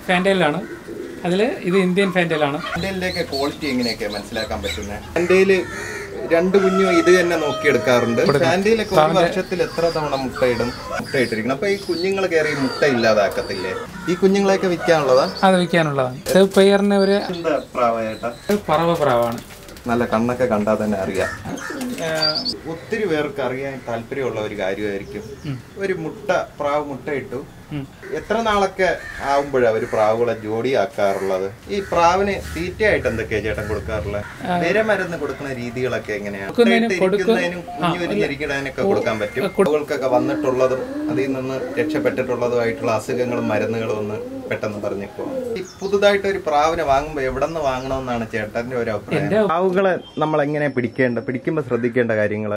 ഫാൻറ്റയിലാണ് അതിൽ ഇത് Indian ഫാൻറ്റയിലാണ് ഫാൻറ്റയിലിന്റെയൊക്കെ quality എങ്ങനെയൊക്കെ മനസ്സിലാക്കാൻ പറ്റുന്നത് ഫാൻറ്റയില് രണ്ട് കുഞ്ഞും ഇത് തന്നെ നോക്കിയെടുക്കാറുണ്ട് ഫാൻറ്റയിലൊക്കെ ഒരു വർഷത്തിൽ എത്ര തവണ മുട്ടയിടും മുട്ടയിട്ടിരിക്കണം അപ്പൊ ഈ കുഞ്ഞുങ്ങൾ കയറി മുട്ട ഇല്ലാതാക്കത്തില്ലേ ഈ കുഞ്ഞുങ്ങളെയൊക്കെ വിൽക്കാനുള്ളതാ അത് വിൽക്കാനുള്ളതാണ് ഇത് പെയറിന് ഒരു എന്താ പ്രാവയേട്ടാ പറവ പ്രാവാണ് നല്ല കണ്ണൊക്കെ കണ്ടാൽ തന്നെ അറിയാം ഒത്തിരി പേർക്ക് അറിയാൻ താല്പര്യമുള്ള ഒരു കാര്യമായിരിക്കും ഒരു മുട്ട പ്രാവ് മുട്ട ഇട്ടു എത്ര നാളൊക്കെ ആവുമ്പോഴാണ് ഒരു പ്രാവുകളെ ജോഡിയാക്കാറുള്ളത് ഈ പ്രാവിന് തീറ്റയായിട്ട് എന്തൊക്കെയാ ചേട്ടൻ കൊടുക്കാറുള്ളത് വിരമരുന്ന് കൊടുക്കുന്ന രീതികളൊക്കെ എങ്ങനെയാണ് മുട്ടയിട്ടിരിക്കുന്നതിനും കുഞ്ഞു വിരിഞ്ഞിരിക്കുന്നതിനൊക്കെ കൊടുക്കാൻ പറ്റും പ്രാവുകൾക്കൊക്കെ വന്നിട്ടുള്ളതും അതിൽ നിന്ന് രക്ഷപ്പെട്ടിട്ടുള്ളതുമായിട്ടുള്ള അസുഖങ്ങളും മരുന്നുകളും ഒന്ന് പെട്ടെന്ന് പറഞ്ഞേക്കോ ഈ പുതുതായിട്ട് ഒരു പ്രാവിനെ വാങ്ങുമ്പോൾ എവിടെ നിന്ന് വാങ്ങണമെന്നാണ് ചേട്ടന്റെ ഒരു അഭിപ്രായം പ്രാവുകളെ നമ്മൾ എങ്ങനെ പിടിക്കേണ്ട പിടിക്കുമ്പോൾ ശ്രദ്ധിക്കേണ്ട കാര്യങ്ങൾ